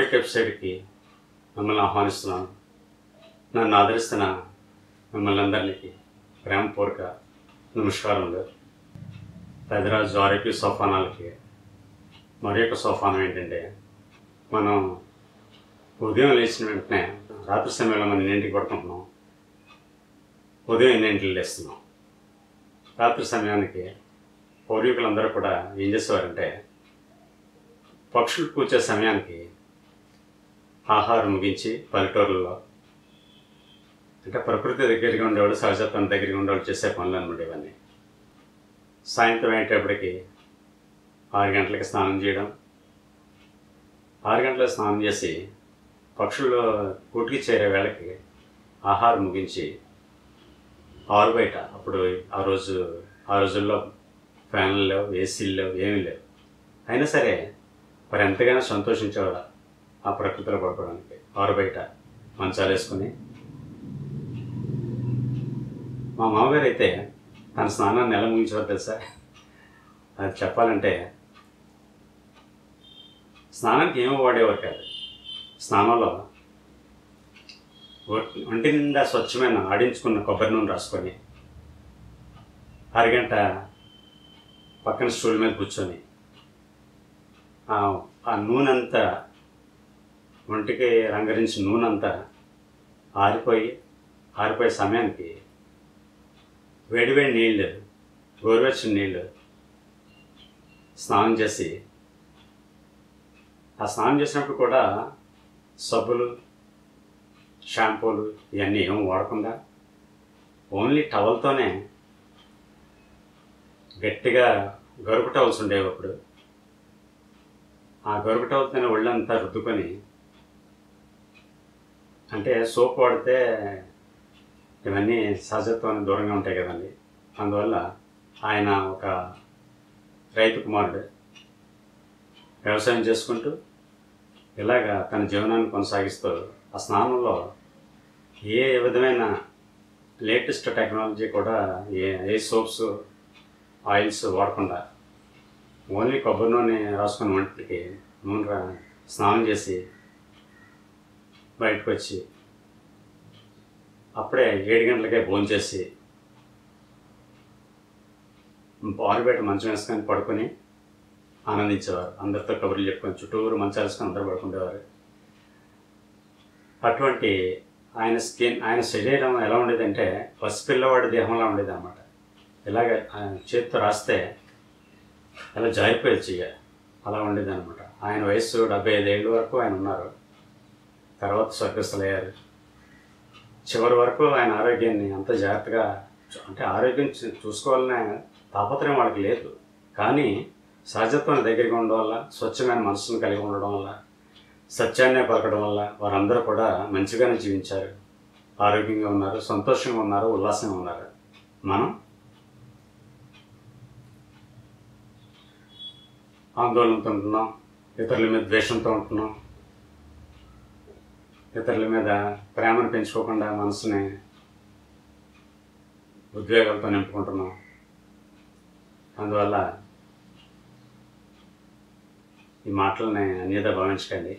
హెరోయిక్ వెబ్సైట్కి మిమ్మల్ని ఆహ్వానిస్తున్నాను నన్ను ఆదరిస్తున్న మిమ్మల్ని అందరికీ ప్రేమపూర్వక నమస్కారములు పెదరాజు ఆరోగ్య సోపానాలకి మరి యొక్క సోపానం ఏంటంటే మనం ఉదయం లేచిన వెంటనే రాత్రి సమయంలో మనం ఎన్నింటికి పడుకుంటున్నాం ఉదయం ఎన్నింటికి లేస్తున్నాం రాత్రి సమయానికి పూర్వీకులందరూ కూడా ఏం చేసేవారంటే పక్షులు కూర్చే సమయానికి ఆహారం ముగించి పల్లెటూరులో అంటే ప్రకృతి దగ్గరగా ఉండేవాడు సహజత్వం దగ్గరగా ఉండేవాడు చేసే పనులు అనమాట ఇవన్నీ సాయంత్రం అయ్యేటప్పటికి ఆరు గంటలకి స్నానం చేయడం ఆరు గంటలకు స్నానం చేసి పక్షులు కూటికి చేరే వేళకి ఆహారం ముగించి ఆరు బయట అప్పుడు ఆ రోజు ఆ రోజుల్లో ఫ్యాన్లు లేవు ఏసీలు లేవు ఏమీ లేవు అయినా సరే మరి ఎంతగానో సంతోషించేవాడు ఆ ప్రకృతిలో పడుకోవడానికి ఆరు బయట మంచాలు వేసుకుని మా మామగారు అయితే తన స్నానాన్ని ఎలా ముగించేవారు తెలుసా అది చెప్పాలంటే స్నానానికి ఏమో వాడేవారు కాదు స్నానంలో ఒ- ఒంటి నిండా స్వచ్ఛమైన ఆడించుకున్న కొబ్బరి నూనె రాసుకొని అరగంట పక్కన స్టూల్ మీద కూర్చొని ఆ ఆ నూనె అంతా ఒంటికి రంగరించిన నూనె అంతా ఆరిపోయి ఆరిపోయే సమయానికి వేడివేడి నీళ్ళు గోరువెచ్చని నీళ్ళు స్నానం చేసి ఆ స్నానం చేసినప్పుడు కూడా సబ్బులు షాంపూలు ఇవన్నీ ఏం వాడకుండా ఓన్లీ టవల్తోనే గట్టిగా గరుకు టవల్స్ ఉండేవి అప్పుడు ఆ గరుకు టవల్తోనే ఒళ్ళంతా రుద్దుకొని అంటే సోప్ వాడితే ఇవన్నీ సహజత్వానికి దూరంగా ఉంటాయి కదండి అందువల్ల ఆయన ఒక రైతు కుమారుడు వ్యవసాయం చేసుకుంటూ ఇలాగా తన జీవనాన్ని కొనసాగిస్తూ ఆ స్నానంలో ఏ విధమైన లేటెస్ట్ టెక్నాలజీ కూడా ఏ ఏ సోప్స్ ఆయిల్స్ వాడకుండా ఓన్లీ కొబ్బరి నూనె రాసుకున్న వంటికి నూనె రా- స్నానం చేసి బయటకు వచ్చి అప్పుడే ఏడు గంటలకే భోజనం చేసి ఆరుబయట మంచం వేసుకొని పడుకొని ఆనందించేవారు అందరితో కబుర్లు చెప్పుకొని చుట్టూరు మంచాలు వేసుకొని అందరూ పడుకునేవారు అటువంటి ఆయన స్కిన్ ఆయన శరీరం ఎలా ఉండేదంటే పసిపిల్లవాడి దేహంలా ఉండేది అనమాట ఇలాగ ఆయన చేతితో రాస్తే అలా జారిపోయేది చెయ్య అలా ఉండేది అనమాట ఆయన వయస్సు డెబ్బై ఐదేళ్ళ వరకు ఆయన ఉన్నారు తర్వాత స్వర్గస్థులయ్యారు చివరి వరకు ఆయన ఆరోగ్యాన్ని అంత జాగ్రత్తగా చూ- అంటే ఆరోగ్యం చూ- చూసుకోవాలనే తాపత్రయం వాళ్ళకి లేదు కానీ సహజత్వం దగ్గరగా ఉండడం వల్ల స్వచ్ఛమైన మనసును కలిగి ఉండడం వల్ల సత్యాన్నే పలకడం వల్ల వారందరూ కూడా మంచిగానే జీవించారు ఆరోగ్యంగా ఉన్నారు సంతోషంగా ఉన్నారు ఉల్లాసంగా ఉన్నారు మనం ఆందోళనతో ఉంటున్నాం ఇతరుల మీద ద్వేషంతో ఉంటున్నాం ఇతరుల మీద ప్రేమను పెంచుకోకుండా మనసుని ఉద్వేగాలతో నింపుకుంటున్నాం అందువల్ల ఈ మాటలని అన్యత భావించకండి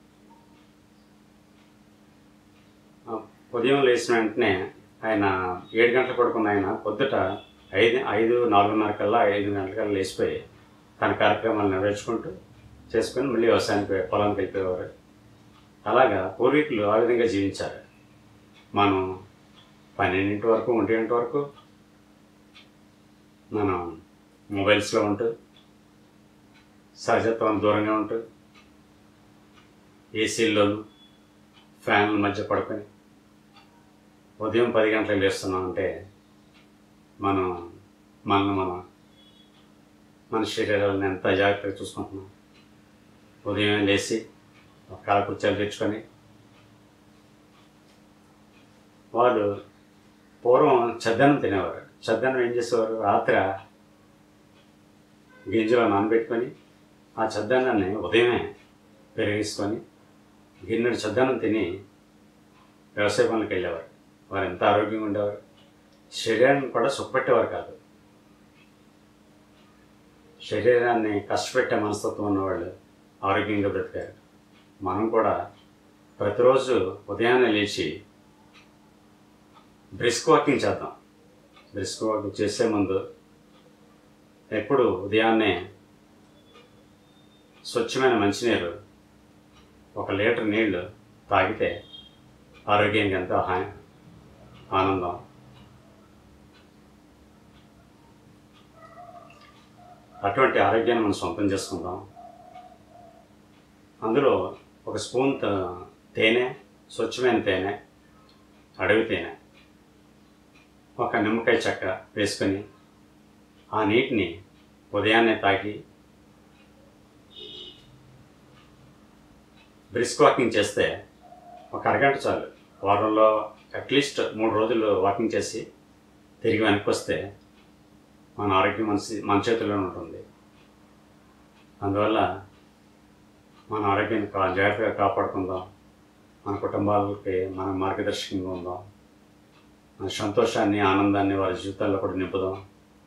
ఆ, ఉదయం లేచిన వెంటనే ఆయన ఏడు గంటలు పడుకున్న ఆయన పొద్దుట ఐదు ఐదు నాలుగున్నర కల్లా ఐదు గంటలకల్లా లేచిపోయి తన కార్యక్రమాలు నెరవేర్చుకుంటూ చేసుకొని మళ్ళీ వ్యవసాయానికి పోయి- పొలానికి వెళ్ళిపోయేవారు అలాగా పూర్వీకులు ఆ విధంగా జీవించారు మనం పన్నెండింటి వరకు ఒంటి గంట వరకు మనం మొబైల్స్లో ఉంటూ సహజత్వం దూరంగా ఉంటూ ఏసీల్లోనూ ఫ్యాన్ల మధ్య పడుకొని ఉదయం పది గంటలకు లేస్తున్నాం అంటే మనం మనల్ని మనం మన శరీరాలను ఎంత జాగ్రత్తగా చూసుకుంటున్నాం ఉదయం లేచి ఒక కాల కుర్చీలు తెచ్చుకొని వాళ్ళు పూర్వం చద్దనం తినేవారు చద్దనం ఏం చేసేవారు రాత్రి గింజలో నానబెట్టుకొని ఆ చద్దనాన్ని ఉదయమే పెరిగించుకొని గిన్నెడు చద్దనం తిని వ్యవసాయ పనులకు వెళ్ళేవారు వారు ఎంత ఆరోగ్యంగా ఉండేవారు శరీరాన్ని కూడా సుఖపెట్టేవారు కాదు శరీరాన్ని కష్టపెట్టే మనస్తత్వం ఉన్నవాళ్ళు ఆరోగ్యంగా బ్రతికారు మనం కూడా ప్రతిరోజు ఉదయాన్నే లేచి బ్రిస్క్ వాకింగ్ చేద్దాం బ్రిస్క్ వాకింగ్ చేసే ముందు ఎప్పుడు ఉదయాన్నే స్వచ్ఛమైన మంచినీరు ఒక లీటర్ నీళ్లు తాగితే ఆరోగ్యానికి ఎంతో హాని ఆనందం అటువంటి ఆరోగ్యాన్ని మనం సొంతం చేసుకుందాం అందులో ఒక స్పూన్ త- తేనె స్వచ్ఛమైన తేనె అడవి తేనె ఒక నిమ్మకాయ చెక్క వేసుకొని ఆ నీటిని ఉదయాన్నే తాగి బ్రిస్క్ వాకింగ్ చేస్తే ఒక అరగంట చాలు వారంలో అట్లీస్ట్ మూడు రోజులు వాకింగ్ చేసి తిరిగి వెనక్కి వస్తే మన ఆరోగ్యం మన సి- మన చేతుల్లోనే ఉంటుంది అందువల్ల మన ఆరోగ్యాన్ని కా జాగ్రత్తగా కాపాడుకుందాం మన కుటుంబాలకి మన మార్గదర్శకంగా ఉందాం మన సంతోషాన్ని ఆనందాన్ని వారి జీవితాల్లో కూడా నింపుదాం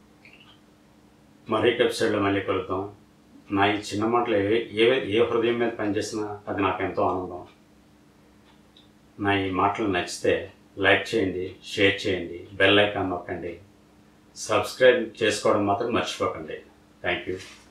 మరీ ఎపిసోడ్లో మళ్ళీ కలుద్దాం నా ఈ చిన్న మాటలు ఏ ఏ ఏ హృదయం మీద పనిచేసినా అది నాకు ఎంతో ఆనందం నా ఈ మాటలు నచ్చితే లైక్ చేయండి షేర్ చేయండి బెల్ ఐకాన్ నొక్కండి సబ్స్క్రైబ్ చేసుకోవడం మాత్రం మర్చిపోకండి థ్యాంక్ యూ